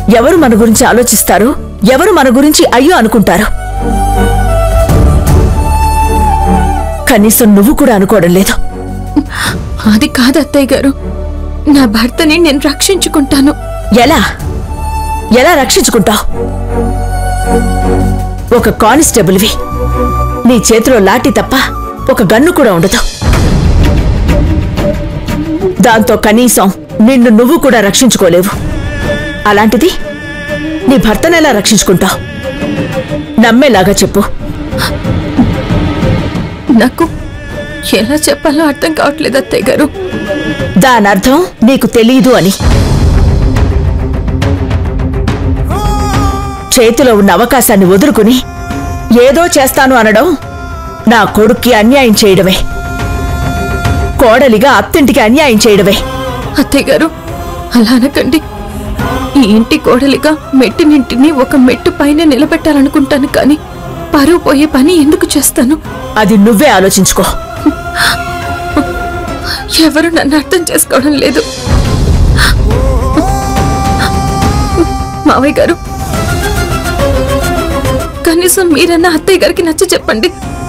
ఎవరు మన గురించి ఆలోచిస్తారు ఎవరు మన గురించి అయ్యో అనుకుంటారు కనీసం నువ్వు కూడా అనుకోవడం లేదు అది కాదు అత్తయ్య గారు నా భర్తని నేను రక్షించుకుంటాను ఎలా ఎలా రక్షించుకుంటావు ఒక కానిస్టేబుల్వి నీ చేతిలో లాఠీ తప్ప ఒక గన్ను కూడా ఉండదు దాంతో కనీసం నిన్ను నువ్వు కూడా రక్షించుకోలేవు అలాంటిది నీ భర్తనెలా రక్షించుకుంటావు నమ్మేలాగా చెప్పు నాకు ఎలా చెప్పాలో అర్థం కావట్లేదు అత్తయ్య గారు దానర్థం నీకు తెలీదు అని చేతిలో ఉన్న అవకాశాన్ని వదులుకుని ఏదో చేస్తాను అనడం నా కొడుక్కి అన్యాయం చేయడమే కోడలిగా అత్తింటికి అన్యాయం చేయడమే అత్తయ్య గారు అలా అనకండి ఈ ఇంటి కోడలిగా మెట్టినింటిని ఒక మెట్టు పైన నిలబెట్టాలనుకుంటాను కానీ పరువు పోయే పని ఎందుకు చేస్తాను అది నువ్వే ఆలోచించుకో ఎవరు నన్ను అర్థం చేసుకోవడం లేదు మావయ్య గారు కనీసం మీరన్న అత్తయ్య గారికి నచ్చ చెప్పండి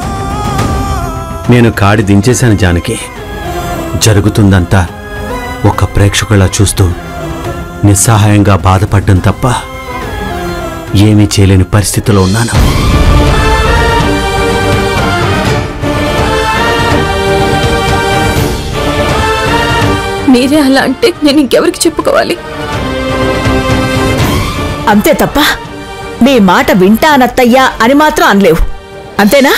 నేను కాడి దించేశాను జానకి జరుగుతుందంతా ఒక ప్రేక్షకులా చూస్తూ నిస్సహాయంగా బాధపడ్డం తప్ప ఏమీ చేయలేని పరిస్థితిలో ఉన్నాను మీరే అలా అంటే నేను ఇంకెవరికి చెప్పుకోవాలి అంతే తప్ప నీ మాట వింటానత్తయ్యా అని మాత్రం అనలేవు అంతేనా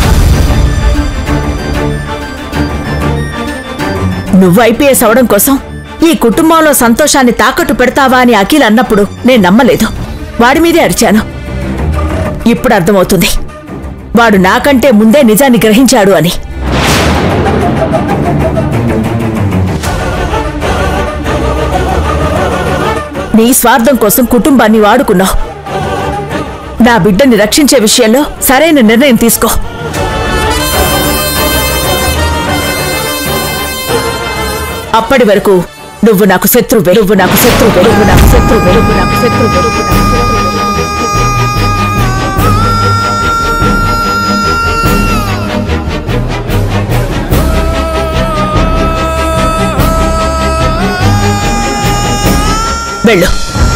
నువ్వు ఐపీఎస్ అవడం కోసం ఈ కుటుంబంలో సంతోషాన్ని తాకట్టు పెడతావా అని అఖిల్ అన్నప్పుడు నేను నమ్మలేదు వాడి మీదే అరిచాను ఇప్పుడు అర్థమవుతుంది వాడు నాకంటే ముందే నిజాన్ని గ్రహించాడు అని నీ స్వార్థం కోసం కుటుంబాన్ని వాడుకున్నావు నా బిడ్డని రక్షించే విషయంలో సరైన నిర్ణయం తీసుకో అప్పటి వరకు నువ్వు నాకు శత్రువే నువ్వు నాకు శత్రువే నువ్వు నాకు శత్రువే నువ్వు నాకు శత్రువే నువ్వు నాకు శత్రువే. వెళ్ళు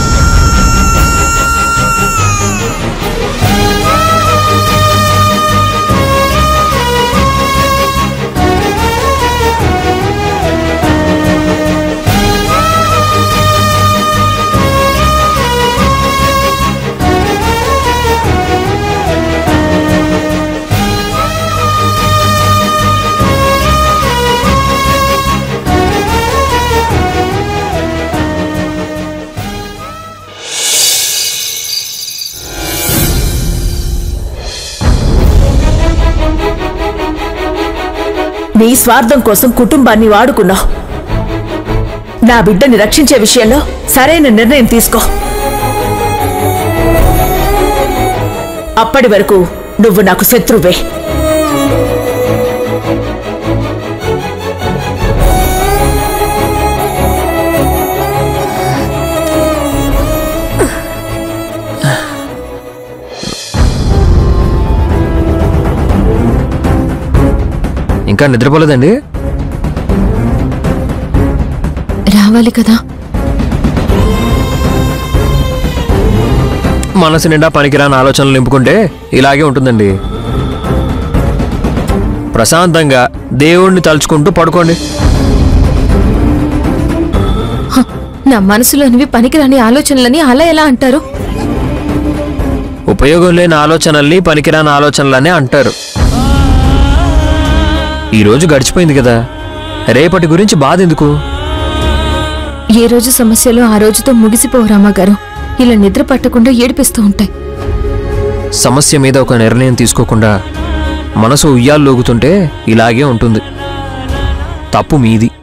నీ స్వార్థం కోసం కుటుంబాన్ని వాడుకున్నావు నా బిడ్డని రక్షించే విషయంలో సరైన నిర్ణయం తీసుకో అప్పటి వరకు నువ్వు నాకు శత్రువే ఇంకా నిద్రపోలేదండి రావాలి కదా మనసు నిండా పనికిరాని ఆలోచనలు నింపుకుంటే ఇలాగే ఉంటుందండి ప్రశాంతంగా దేవుణ్ణి తలుచుకుంటూ పడుకోండి నా మనసులోనివి పనికిరాని ఆలోచనలని అలా ఎలా అంటారు ఉపయోగం లేని ఆలోచనల్ని పనికిరాని ఆలోచనలనే అంటారు ఈ రోజు గడిచిపోయింది కదా రేపటి గురించి బాధ ఎందుకు ఏ రోజు సమస్యలు ఆ రోజుతో ముగిసిపోవు రామగారు ఇలా నిద్ర పట్టకుండా ఏడిపిస్తూ ఉంటాయి సమస్య మీద ఒక నిర్ణయం తీసుకోకుండా మనసు ఉయ్యాల్లోగుతుంటే ఇలాగే ఉంటుంది తప్పు మీది